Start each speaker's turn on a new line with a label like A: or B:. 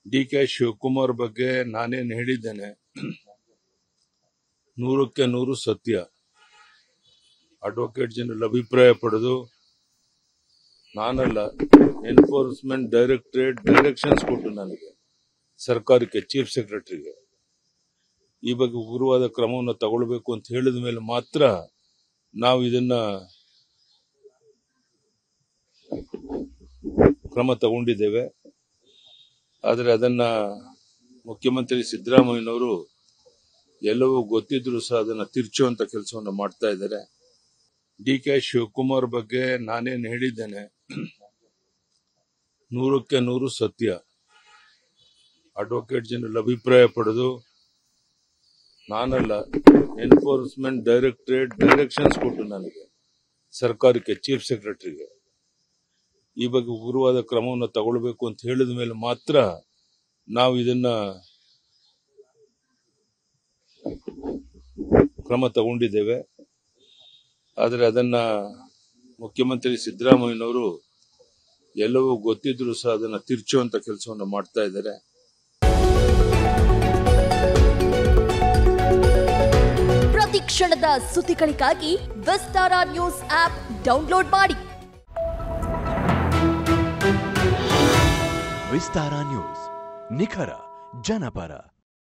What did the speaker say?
A: D K Shivakumar ಬಗ್ಗೆ ನಾನೇನು ಹೇಳಿದ್ದೇನೆ ನೂರಕ್ಕೆ ನೂರು ಸತ್ಯ ಅಡ್ವೊಕೇಟ್ ಜನರಲ್ ಅಭಿಪ್ರಾಯ ಪಡೆದು ನಾನಲ್ಲ ಎನ್ಫೋರ್ಸ್ಮೆಂಟ್ ಡೈರೆಕ್ಟರೇಟ್ ಡೈರೆಕ್ಷನ್ಸ್ ಕೊಟ್ಟು ನನಗೆ ಸರ್ಕಾರಕ್ಕೆ ಚೀಫ್ ಸೆಕ್ರೆಟರಿಗೆ ಈ ಬಗ್ಗೆ ಉಗ್ರವಾದ ಕ್ರಮವನ್ನು ತಗೊಳ್ಬೇಕು ಅಂತ ಹೇಳಿದ ಮೇಲೆ ಮಾತ್ರ ನಾವು ಇದನ್ನ ಕ್ರಮ ತಗೊಂಡಿದ್ದೇವೆ ಆದರೆ ಅದನ್ನ ಮುಖ್ಯಮಂತ್ರಿ ಸಿದ್ದರಾಮಯ್ಯನವರು ಎಲ್ಲವೂ ಗೊತ್ತಿದ್ರು ಸಹ ಅದನ್ನ ತಿರ್ಚುವಂತ ಕೆಲಸವನ್ನು ಮಾಡ್ತಾ ಇದ್ದಾರೆ ಡಿ ಕೆ ಶಿವಕುಮಾರ್ ಬಗ್ಗೆ ನಾನೇನು ಹೇಳಿದ್ದೇನೆ ನೂರಕ್ಕೆ ನೂರು ಸತ್ಯ ಅಡ್ವೊಕೇಟ್ ಜನರಲ್ ಅಭಿಪ್ರಾಯ ಪಡೆದು ನಾನಲ್ಲ ಎನ್ಫೋರ್ಸ್ಮೆಂಟ್ ಡೈರೆಕ್ಟರೇಟ್ ಡೈರೆಕ್ಷನ್ಸ್ ಕೊಟ್ಟು ನನಗೆ ಸರ್ಕಾರಕ್ಕೆ ಚೀಫ್ ಸೆಕ್ರೆಟರಿಗೆ ಈ ಬಗ್ಗೆ ಉಗ್ರವಾದ ಕ್ರಮವನ್ನು ತಗೊಳ್ಬೇಕು ಅಂತ ಹೇಳಿದ ಮೇಲೆ ಮಾತ್ರ ನಾವು ಇದನ್ನ ಕ್ರಮ ತಗೊಂಡಿದ್ದೇವೆ ಆದರೆ ಅದನ್ನ ಮುಖ್ಯಮಂತ್ರಿ ಸಿದ್ದರಾಮಯ್ಯನವರು ಎಲ್ಲವೂ ಗೊತ್ತಿದ್ರು ಸಹ ಅದನ್ನ ತಿರ್ಚುವಂತ ಕೆಲಸವನ್ನು ಮಾಡ್ತಾ ಇದ್ದಾರೆ
B: ಪ್ರತಿ ಕ್ಷಣದ ಸುದ್ದಿಗಳಿಗಾಗಿ ವಿಸ್ತಾರ ನ್ಯೂಸ್ ಆಪ್ ಡೌನ್ಲೋಡ್ ಮಾಡಿ
C: ವಿಸ್ತಾರ ನ್ಯೂಸ್ ನಿಖರ ಜನಪರ